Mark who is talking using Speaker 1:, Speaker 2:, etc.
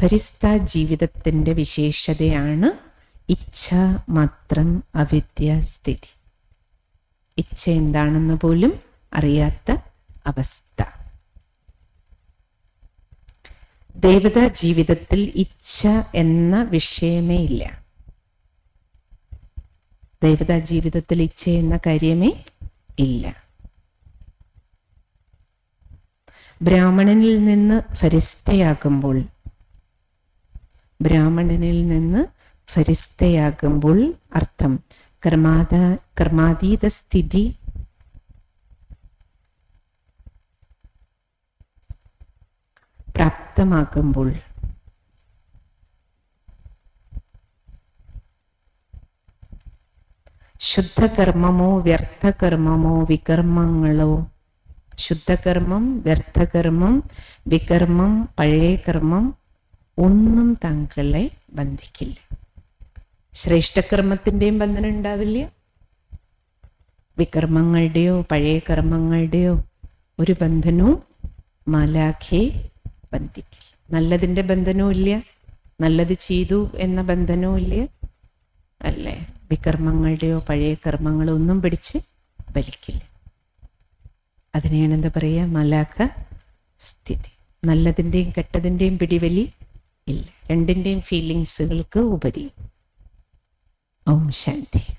Speaker 1: ഫരിസ്ത ജീവിതത്തിൻ്റെ വിശേഷതയാണ് ഇച്ഛ മാത്രം അവിദ്യ സ്ഥിതി ഇച്ഛ എന്താണെന്ന് പോലും അറിയാത്ത അവസ്ഥ ദേവതാ ജീവിതത്തിൽ ഇച്ഛ എന്ന വിഷയമേ ഇല്ല ദേവതാ ജീവിതത്തിൽ ഇച്ഛ എന്ന കാര്യമേ ഇല്ല ബ്രാഹ്മണനിൽ നിന്ന് ഫരിസ്തയാകുമ്പോൾ ബ്രാഹ്മണനിൽ നിന്ന് ഫരിസ്തയാകുമ്പോൾ അർത്ഥം കർമാത കർമാതീത സ്ഥിതി പ്രാപ്തമാകുമ്പോൾ ശുദ്ധകർമ്മമോ വ്യർത്ഥകർമ്മമോ വികർമ്മങ്ങളോ ശുദ്ധകർമ്മം വ്യർത്ഥകർമ്മം വികർമ്മം പഴയ കർമ്മം ഒന്നും താങ്കളെ ബന്ധിക്കില്ല ശ്രേഷ്ഠകർമ്മത്തിൻ്റെയും ബന്ധനം ഉണ്ടാവില്ല വികർമ്മങ്ങളുടെയോ പഴയ കർമ്മങ്ങളുടെയോ ഒരു ബന്ധനവും മാലാഖെ ബന്ധിക്കില്ല നല്ലതിൻ്റെ ബന്ധനവും ഇല്ല നല്ലത് ചെയ്തു എന്ന ബന്ധനവും ഇല്ല അല്ലേ വികർമ്മങ്ങളുടെയോ പഴയ കർമ്മങ്ങളോ ഒന്നും പിടിച്ച് വലിക്കില്ല അതിനെയാണ് എന്താ പറയുക മലാഖ സ്ഥിതി നല്ലതിൻ്റെയും കെട്ടതിൻ്റെയും പിടിവലി ഇല്ല രണ്ടിൻ്റെയും ഫീലിങ്സുകൾക്ക് ഉപരി ഓം ശാന്തി